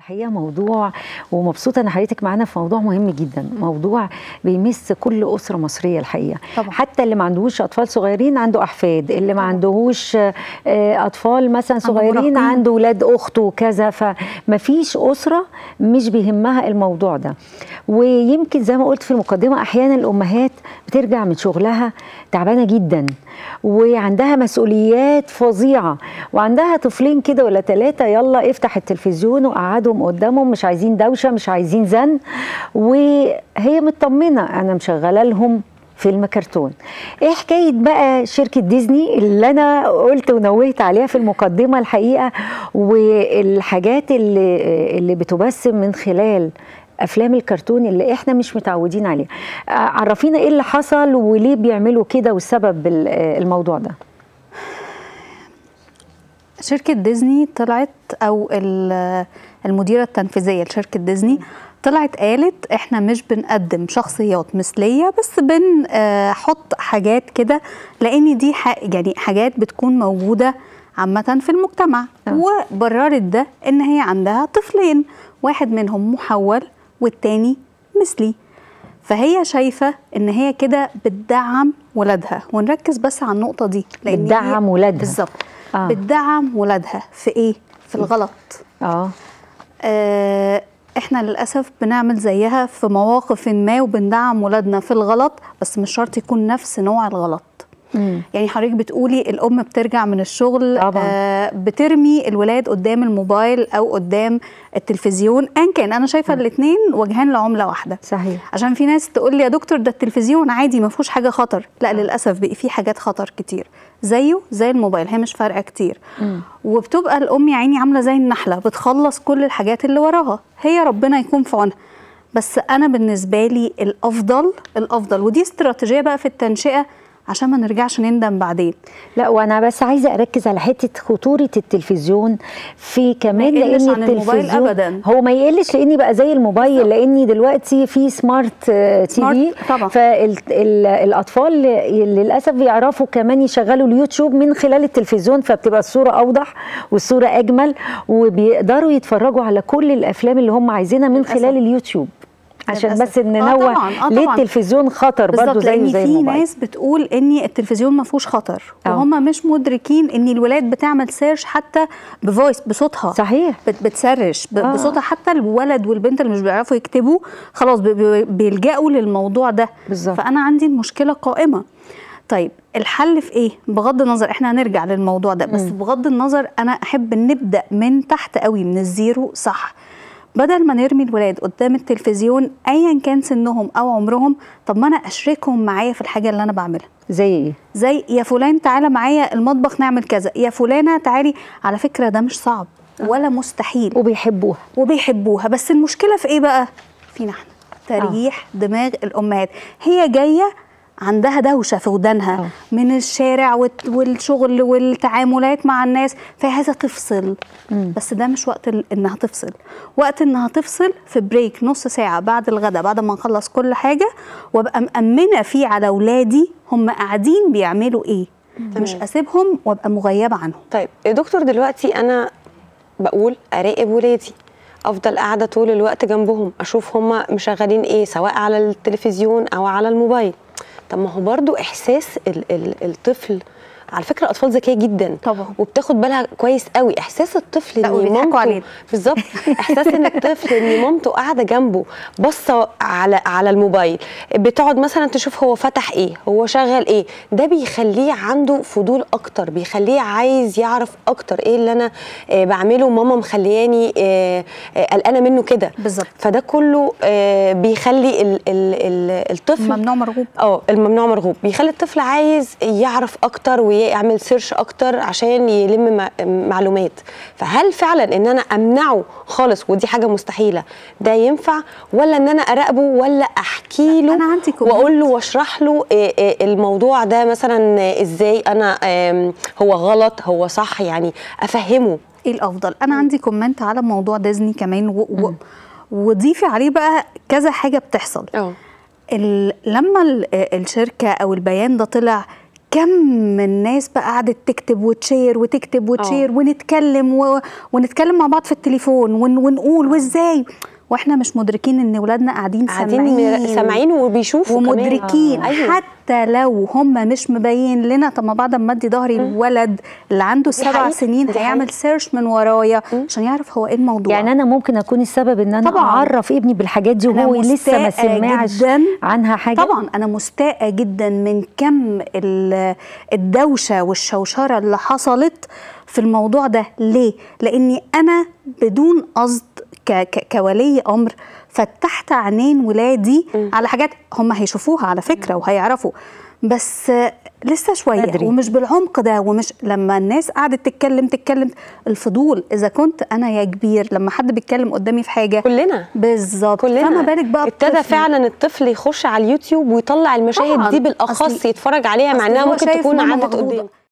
الحقيقه موضوع ومبسوطه ان حضرتك معانا في موضوع مهم جدا موضوع بيمس كل اسره مصريه الحقيقه طبعا. حتى اللي ما عندهوش اطفال صغيرين عنده احفاد اللي ما عندهوش آه، اطفال مثلا صغيرين مراهقين. عنده ولاد اخته وكذا فما فيش اسره مش بيهمها الموضوع ده ويمكن زي ما قلت في المقدمه احيانا الامهات بترجع من شغلها تعبانه جدا وعندها مسؤوليات فظيعه وعندها طفلين كده ولا ثلاثه يلا افتح التلفزيون وقعدهم قدامهم مش عايزين دوشه مش عايزين زن وهي مطمنه انا مشغله لهم فيلم كرتون ايه حكايه بقى شركه ديزني اللي انا قلت ونوهت عليها في المقدمه الحقيقه والحاجات اللي اللي بتبث من خلال افلام الكرتون اللي احنا مش متعودين عليها آه، عرفينا ايه اللي حصل وليه بيعملوا كده والسبب ال- آه، الموضوع ده شركة ديزني طلعت أو ال- المديرة التنفيذية لشركة ديزني طلعت قالت احنا مش بنقدم شخصيات مثلية بس بنحط حاجات كده لأن دي ح- يعني حاجات بتكون موجودة عامة في المجتمع آه. وبررت ده ان هي عندها طفلين واحد منهم محول والتاني مثلي فهي شايفة ان هي كده بتدعم ولادها ونركز بس على النقطة دي لأن هي- بتدعم ولادها. بالظبط آه. آه. بتدعم ولادها في ايه في الغلط اه آه احنا للاسف بنعمل زيها في مواقف ما وبندعم ولادنا في الغلط بس مش شرط يكون نفس نوع الغلط مم. يعني حضرتك بتقولي الام بترجع من الشغل طبعاً. آه بترمي الولاد قدام الموبايل او قدام التلفزيون ان كان انا شايفه الاثنين وجهان لعمله واحده صحيح عشان في ناس تقول لي يا دكتور ده التلفزيون عادي ما فيهوش حاجه خطر لا للاسف بقى في حاجات خطر كتير زيه زي الموبايل هي مش فارقه كتير مم. وبتبقى الام يا عيني عامله زي النحله بتخلص كل الحاجات اللي وراها هي ربنا يكون في عونها بس انا بالنسبه لي الافضل الافضل ودي استراتيجيه بقى في التنشئه عشان ما نرجعش نندم بعدين لا وانا بس عايزه اركز على حته خطوره التلفزيون في كمان ما يقلش لان عن الموبايل التلفزيون أبداً. هو ما يقلش لاني بقى زي الموبايل لاني دلوقتي في سمارت آه، تي سمارت في طبعا. فالاطفال للاسف بيعرفوا كمان يشغلوا اليوتيوب من خلال التلفزيون فبتبقى الصوره اوضح والصوره اجمل وبيقدروا يتفرجوا على كل الافلام اللي هم عايزينها من للأسف. خلال اليوتيوب عشان للأسف. بس آه ننوه طبعاً، آه ليه طبعاً. التلفزيون خطر برضه بالظبط زيه لان زي في الموبايل ناس بتقول ان التلفزيون ما فيهوش خطر آه. وهم مش مدركين ان الولاد بتعمل سيرش حتى بفويس بصوتها صحيح بت- بتسرش ب- آه. بصوتها حتى الولد والبنت اللي مش بيعرفوا يكتبوا خلاص بي- بي- بيلجأوا للموضوع ده بالظبط. فانا عندي المشكله قائمه طيب الحل في ايه بغض النظر احنا هنرجع للموضوع ده بس بغض النظر انا احب نبدا من تحت قوي من الزيرو صح بدل ما نرمي الولاد قدام التلفزيون ايا كان سنهم او عمرهم طب ما انا اشركهم معايا في الحاجه اللي انا بعملها زي ايه زي يا فلان تعالى معايا المطبخ نعمل كذا يا فلانه تعالي على فكره ده مش صعب ولا مستحيل وبيحبوها وبيحبوها بس المشكله في ايه بقى فينا احنا تريح دماغ الامهات هي جايه عندها دوشه في ودانها آه. من الشارع والت- والشغل والتعاملات مع الناس فهي عايزه تفصل مم. بس ده مش وقت ال- انها تفصل وقت انها تفصل في بريك نص ساعه بعد الغداء بعد ما نخلص كل حاجه وابقى مأمنه فيه على اولادي هم قاعدين بيعملوا ايه مش اسيبهم وابقى مغيبه عنهم طيب يا دكتور دلوقتي انا بقول اراقب ولادي افضل قاعده طول الوقت جنبهم اشوف هم مشغلين ايه سواء على التلفزيون او على الموبايل طب ما هو برضو احساس ال ال الطفل على فكره الاطفال ذكيه جدا طبعا. وبتاخد بالها كويس قوي احساس الطفل لا، ان وبيضحكوا مامته علينا. بالظبط احساس ان الطفل ان مامته قاعده جنبه باصه على على الموبايل بتقعد مثلا تشوف هو فتح ايه هو شغل ايه ده بيخليه عنده فضول اكتر بيخليه عايز يعرف اكتر ايه اللي انا آه، بعمله ماما مخلياني آه، آه، قلقانه منه كده بالظبط. فده كله آه، بيخلي ال ال ال الطفل ممنوع مرغوب اه الممنوع مرغوب بيخلي الطفل عايز يعرف اكتر ويعمل سيرش اكتر عشان يلم مع- معلومات فهل فعلا ان انا امنعه خالص ودي حاجه مستحيله ده ينفع ولا ان انا اراقبه ولا احكي له أنا عندي كومنت. واقول له واشرح له إيه إيه الموضوع ده مثلا ازاي انا آم، هو غلط هو صح يعني افهمه ايه الافضل انا عندي كومنت على موضوع ديزني كمان و... و... وضيفي عليه بقى كذا حاجه بتحصل اه ال... لما ال... الشركه او البيان ده طلع كم الناس بقى قعدت تكتب وتشير وتكتب وتشير ونتكلم و... ونتكلم مع بعض في التليفون ون... ونقول وازاي واحنا مش مدركين ان ولادنا قاعدين قاعدين سامعين سامعين وبيشوفوا كمان. ومدركين آه. أيوة. حتى لو هم مش مبين لنا طب ما بعد ما ادي ظهري الولد اللي عنده سبع حقيقة. سنين دي هيعمل حقيقة. سيرش من ورايا عشان يعرف هو ايه الموضوع يعني انا ممكن اكون السبب ان انا طبعاً. اعرف ابني بالحاجات دي أنا وهو لسه ما مستاءة سمعش جداً. عنها حاجه طبعا انا مستاءه جدا من كم ال- الدوشه والشوشره اللي حصلت في الموضوع ده ليه لاني انا بدون قصد ك- ك- كولي امر فتحت عينين ولادي على حاجات هم هيشوفوها على فكره وهيعرفوا بس آه، لسه شويه بدري. ومش بالعمق ده ومش لما الناس قعدت تتكلم تتكلم الفضول اذا كنت انا يا كبير لما حد بيتكلم قدامي في حاجه كلنا بالظبط كلنا فما بالك بقى ابتدى بطفل. فعلا الطفل يخش على اليوتيوب ويطلع المشاهد طبعاً. دي بالاخص أصل- يتفرج عليها مع أصل انها هو ممكن شايف تكون ماما عدت مخضوضة. قدام